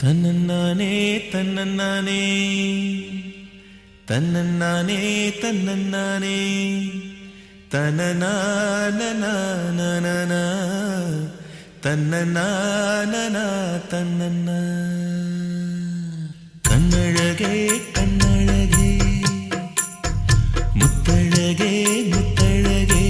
தன்னன்னானே தன்னன்னானே தன்னன்னானே தன்னன்னானே தனநானநானனா தன்னநானனா தன்னன்னா கண்ணழகே கண்ணழகே முத்தழகே முத்தழகே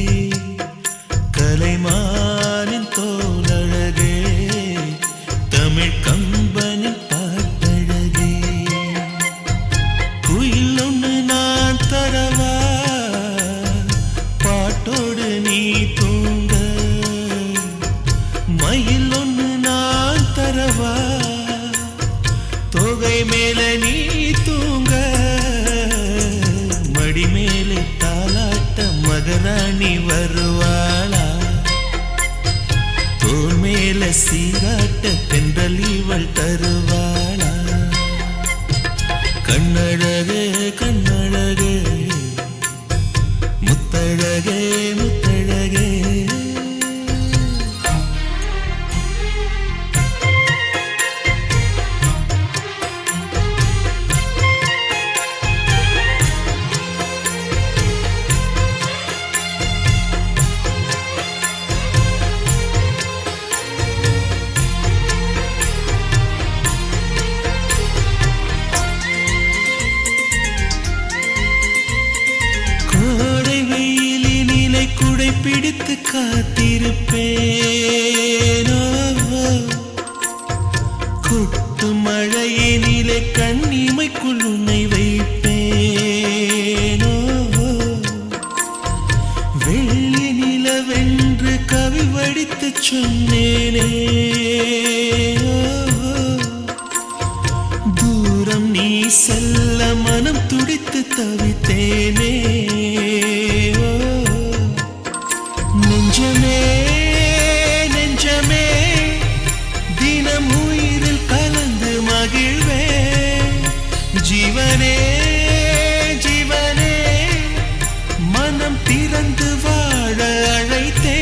கலைமானின் தோலழகே தமிழ் கம்பனின் பாட்டழகே குயில் ஒன்று நான் தரவா பாட்டோடு நீ தூங்க மயில் ஒன்று நான் தரவா தொகை மேல நீ தூங்க மடி மேலே தாலாட்ட மகராணி வருவாளா தோல் மேல சீராட்ட தென்றல் இவள் தருவாளா கண்ணழகு கண்ணழகு முத்தழகே முத்தழகே கோடை வெயிலினிலை குடை பிடித்து காத்திருப்பேனோ கொட்டு மழையினிலே கண்ணிமைக்குள் உன்னை வைப்பேனோ வெள்ளி நிலவென்று கவி வடித்து சொன்னேனே தூரம் நீ செல்ல மனம் துடித்து தவித்தேனே ஓ, நெஞ்சமே நெஞ்சமே தினம் உயிரில் கலந்து மகிழ்வே ஜீவனே ஜீவனே மனம் திறந்து வாழ அழைத்தே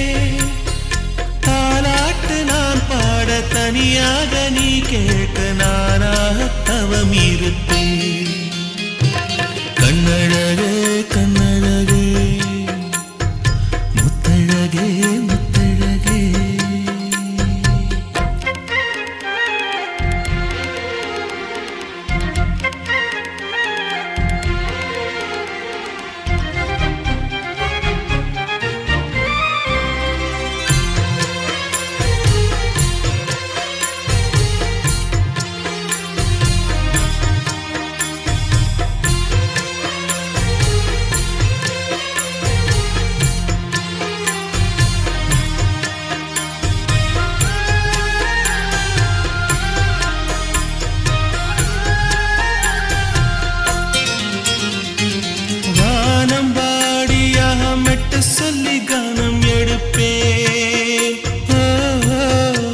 தாலாட்டு நான் பாட தனியாக நீ கேட்க நானாக தவம் இருப்பேன் கண்ணழகு கண்ணழகு முத்தழகே முத்தழகே வானம் வாடியாக மெட்டு சொல்லி கானம் எடுப்பே ஓ, ஓ.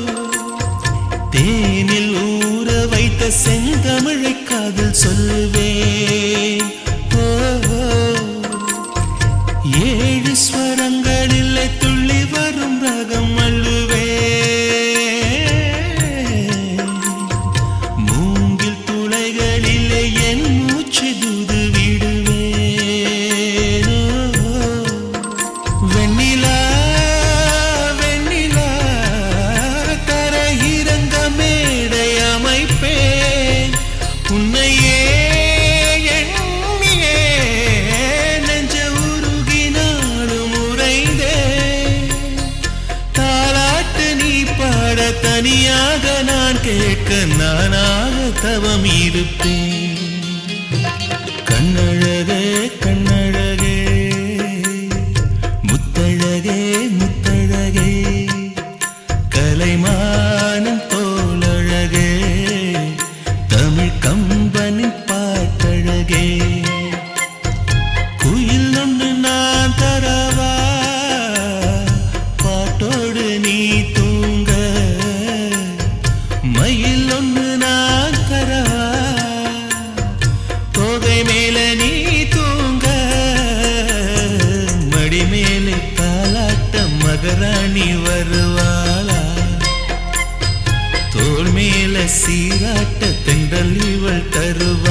தேனில் ஊற வைத்த செந்தமிழை காதில் சொல்லுவேன் ஓ, ஓ. ஏழு ஸ்வரங்களில் துள்ளி வரும் ரகம் அள்ளுவே மூங்கில் துளைகளிலே என் மூச்சு தூது விடுவேன் வெண்ணிலா வெண்ணிலா கரையிறங்க மேடை அமைப்பேன் உன்னையே எண்ணியே நெஞ்ச உருகினாலும் உறைந்தேன் தாலாட்டு நீ பாட தனியாக நான் கேட்க நானாக தவம் இருப்பேன் கண்ணழகே கண்ணழகே முத்தழகே முத்தழகே கலைமானம் தோலழகே தமிழ் கம்பனின் பாட்டழகே குயில் ஒன்று நான் தரவா பாட்டோடு நீ தூங்க மயில் ஒன்று நான் தரவா தோகை மேல நீ சீராட்ட தென்றல் இவள் தருவா